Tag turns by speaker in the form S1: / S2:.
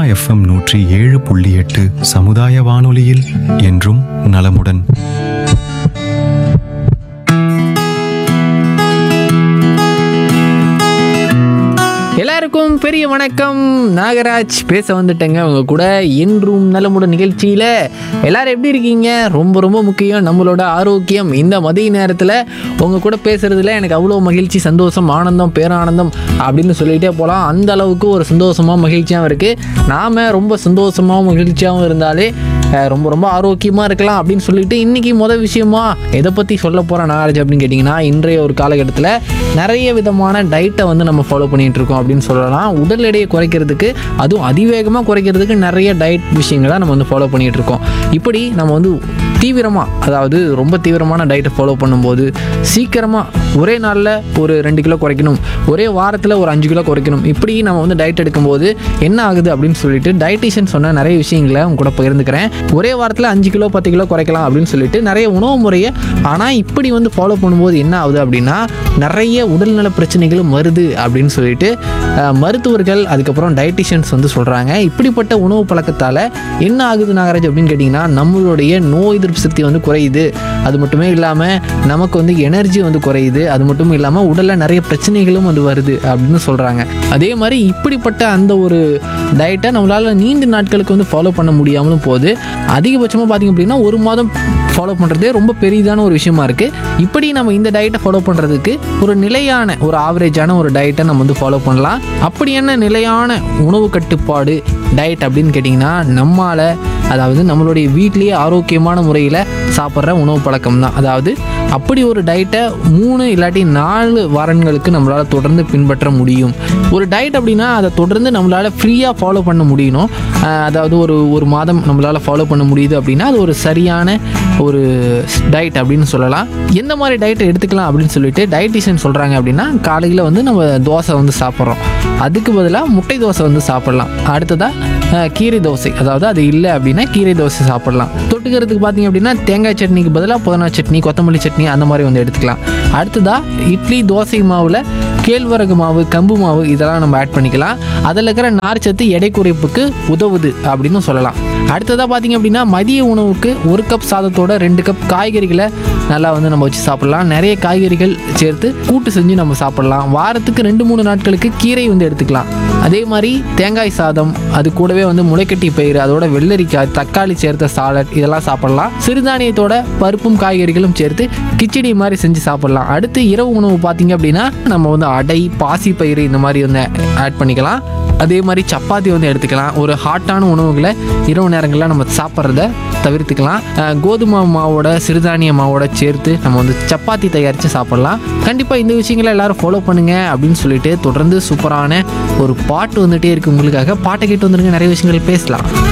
S1: FM நூற்றி ஏழு புள்ளி எட்டு சமுதாய வானொலியில் என்றும் நலமுடன்
S2: எல்லாருக்கும் பெரிய வணக்கம் நாகராஜ் பேச வந்துட்டேங்க உங்க கூட என்றும் நலமுடன் நிகழ்ச்சியில் எல்லாரும் எப்படி இருக்கீங்க ரொம்ப ரொம்ப முக்கியம் நம்மளோட ஆரோக்கியம் இந்த மதிய நேரத்தில் உங்க கூட பேசுறதுல எனக்கு அவ்வளோ மகிழ்ச்சி சந்தோஷம் ஆனந்தம் பேரானந்தம் அப்படின்னு சொல்லிட்டே போகலாம் அந்த அளவுக்கு ஒரு சந்தோஷமாக மகிழ்ச்சியாகவும் இருக்குது நாம் ரொம்ப சந்தோஷமாகவும் மகிழ்ச்சியாகவும் இருந்தாலே அஹ், ரொம்ப ரொம்ப ஆரோக்கியமாக இருக்கலாம் அப்படின்னு சொல்லிட்டு இன்றைக்கி முதல் விஷயமா எதை பற்றி சொல்ல போகிறேன் நாகராஜ் அப்படின்னு கேட்டிங்கன்னா இன்றைய ஒரு காலகட்டத்தில் நிறைய விதமான டயட்டை வந்து நம்ம ஃபாலோ பண்ணிகிட்டு இருக்கோம் அப்படின்னு சொல்லலாம் உடல் எடையை குறைக்கிறதுக்கு அதுவும் அதிவேகமாக குறைக்கிறதுக்கு நிறைய டயட் விஷயங்களை நம்ம வந்து ஃபாலோ பண்ணிகிட்டு இருக்கோம் இப்படி நம்ம வந்து தீவிரமாக அதாவது ரொம்ப தீவிரமான டயட்டை ஃபாலோ பண்ணும்போது சீக்கிரமாக ஒரே நாளில் ஒரு ரெண்டு கிலோ குறைக்கணும் ஒரே வாரத்தில் ஒரு அஞ்சு கிலோ குறைக்கணும் இப்படி நம்ம வந்து டயட் எடுக்கும்போது என்ன ஆகுது அப்படின்னு சொல்லிட்டு டயட்டிஷியன் சொன்ன நிறைய விஷயங்களை உங்க கூட பகிர்ந்துக்கிறேன் ஒரே வாரத்தில் அஞ்சு கிலோ பத்து கிலோ குறைக்கலாம் அப்படின்னு சொல்லிட்டு நிறைய உணவு முறையை ஆனால் இப்படி வந்து ஃபாலோ பண்ணும்போது என்ன ஆகுது அப்படின்னா நிறைய உடல்நல பிரச்சனைகளும் வருது அப்படின்னு சொல்லிட்டு அஹ், மருத்துவர்கள் அதுக்கப்புறம் டயட்டிஷியன்ஸ் வந்து சொல்கிறாங்க இப்படிப்பட்ட உணவு பழக்கத்தால் என்ன ஆகுது நாகராஜ் அப்படின்னு கேட்டிங்கன்னா நம்மளுடைய நோய் எதிர்ப்பு சக்தி வந்து குறையுது அது மட்டுமே இல்லாமல் நமக்கு வந்து எனர்ஜி வந்து குறையுது அது மட்டும் இல்லாமல் உடலில் நிறைய பிரச்சனைகளும் வந்து வருது அப்படின்னு சொல்கிறாங்க அதே மாதிரி இப்படிப்பட்ட அந்த ஒரு டயட்டை நம்மளால் நீண்ட நாட்களுக்கு வந்து ஃபாலோ பண்ண முடியாமலும் போகுது அதிகபட்சமாக பார்த்திங்க அப்படின்னா ஒரு மாதம் ஃபாலோ பண்ணுறதே ரொம்ப பெரிதான ஒரு விஷயமா இருக்குது இப்படி நம்ம இந்த டயட்டை ஃபாலோ பண்ணுறதுக்கு ஒரு நிலையான ஒரு ஆவரேஜான ஒரு டயட்டை நம்ம வந்து ஃபாலோ பண்ணலாம் அப்படி என்ன நிலையான உணவு கட்டுப்பாடு டயட் அப்படின்னு கேட்டிங்கன்னா நம்மால் அதாவது நம்மளுடைய வீட்டிலேயே ஆரோக்கியமான முறையில் சாப்பிட்ற உணவு பழக்கம் தான் அதாவது அப்படி ஒரு டயட்டை மூணு இல்லாட்டி நாலு வாரங்களுக்கு நம்மளால் தொடர்ந்து பின்பற்ற முடியும் ஒரு டயட் அப்படின்னா அதை தொடர்ந்து நம்மளால் ஃப்ரீயாக ஃபாலோ பண்ண முடியணும் ஆஹ் அதாவது ஒரு ஒரு மாதம் நம்மளால் ஃபாலோ பண்ண முடியுது அப்படின்னா அது ஒரு சரியான ஒரு டயட் அப்படின்னு சொல்லலாம் எந்த மாதிரி டயட்டை எடுத்துக்கலாம் அப்படின்னு சொல்லிட்டு டயட்டிஷியன் சொல்கிறாங்க அப்படின்னா காலையில் வந்து நம்ம தோசை வந்து சாப்பிட்றோம் அதுக்கு பதிலாக முட்டை தோசை வந்து சாப்பிட்லாம் அடுத்ததாக அஹ், கீரை தோசை அதாவது அது இல்லை அப்படின்னா கீரை தோசை சாப்பிடலாம் தொட்டுக்கிறதுக்கு பார்த்தீங்க அப்படின்னா தேங்காய் சட்னிக்கு பதிலாக புதினா சட்னி கொத்தமல்லி சட்னி அந்த மாதிரி வந்து எடுத்துக்கலாம் அடுத்ததாக இட்லி தோசை மாவில் கேழ்வரகு மாவு கம்பு மாவு இதெல்லாம் நம்ம ஆட் பண்ணிக்கலாம் அதில் இருக்கிற நார்ச்சத்து எடை குறைப்புக்கு உதவுது அப்படின்னு சொல்லலாம் அடுத்ததாக பார்த்தீங்க அப்படின்னா மதிய உணவுக்கு ஒரு கப் சாதத்தோட ரெண்டு கப் காய்கறிகளை நல்லா வந்து நம்ம வச்சு சாப்பிடலாம் நிறைய காய்கறிகள் சேர்த்து கூட்டு செஞ்சு நம்ம சாப்பிடலாம் வாரத்துக்கு ரெண்டு மூணு நாட்களுக்கு கீரை வந்து எடுத்துக்கலாம் அதே மாதிரி தேங்காய் சாதம் அது கூடவே வந்து முளைக்கட்டி பயிறு அதோட வெள்ளரிக்காய் தக்காளி சேர்த்த சாலட் இதெல்லாம் சாப்பிடலாம் சிறுதானியத்தோட பருப்பும் காய்கறிகளும் சேர்த்து கிச்சடி மாதிரி செஞ்சு சாப்பிடலாம் அடுத்து இரவு உணவு பார்த்தீங்க அப்படின்னா நம்ம வந்து அடை பாசி பயிறு இந்த மாதிரி வந்து ஆட் பண்ணிக்கலாம் அதே மாதிரி சப்பாத்தி வந்து எடுத்துக்கலாம் ஒரு ஹாட்டான உணவுகளை இரவு நேரங்களில் நம்ம சாப்பிட்றத தவிர்த்துக்கலாம் அஹ் கோதுமை மாவோட சிறுதானிய மாவோட சேர்த்து நம்ம வந்து சப்பாத்தி தயாரித்து சாப்பிடலாம் கண்டிப்பாக இந்த விஷயங்களை எல்லாரும் ஃபாலோ பண்ணுங்க அப்படின்னு சொல்லிட்டு தொடர்ந்து சூப்பரான ஒரு பாட்டு வந்துட்டே இருக்கு உங்களுக்காக பாட்டை கேட்டு வந்துருங்க நிறைய விஷயங்கள் பேசலாம்